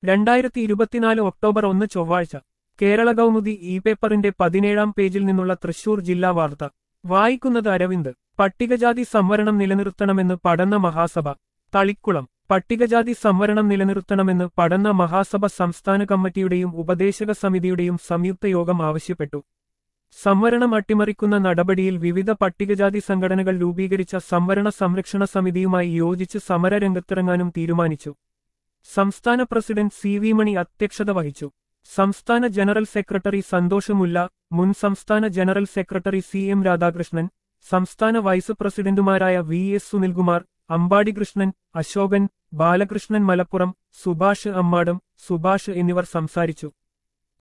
രണ്ടായിരത്തി ഇരുപത്തിനാല് ഒക്ടോബർ ഒന്ന് ചൊവ്വാഴ്ച കേരള കൗമുദി ഇ പേപ്പറിന്റെ പതിനേഴാം പേജിൽ നിന്നുള്ള തൃശൂർ ജില്ലാ വാർത്ത വായിക്കുന്നത് അരവിന്ദ് പട്ടികജാതി സംവരണം നിലനിർത്തണമെന്ന് പഠന മഹാസഭ തളിക്കുളം പട്ടികജാതി സംവരണം നിലനിർത്തണമെന്ന് പഠന മഹാസഭ സംസ്ഥാന കമ്മിറ്റിയുടെയും ഉപദേശക സമിതിയുടെയും സംയുക്ത യോഗം ആവശ്യപ്പെട്ടു സംവരണം അട്ടിമറിക്കുന്ന നടപടിയിൽ വിവിധ പട്ടികജാതി സംഘടനകൾ രൂപീകരിച്ച സംവരണ സംരക്ഷണ സമിതിയുമായി യോജിച്ച് സമരരംഗത്തിറങ്ങാനും തീരുമാനിച്ചു സംസ്ഥാന പ്രസിഡന്റ് സി വി മണി അധ്യക്ഷത വഹിച്ചു സംസ്ഥാന ജനറൽ സെക്രട്ടറി സന്തോഷ് മുല്ല മുൻ സംസ്ഥാന general secretary C M Radhakrishnan സംസ്ഥാന വൈസ് പ്രസിഡന്റുമാരായ വി എസ് സുനിൽകുമാർ അമ്പാടി കൃഷ്ണൻ അശോകൻ ബാലകൃഷ്ണൻ മലപ്പുറം സുഭാഷ് അമ്മാടം സുഭാഷ് എന്നിവർ സംസാരിച്ചു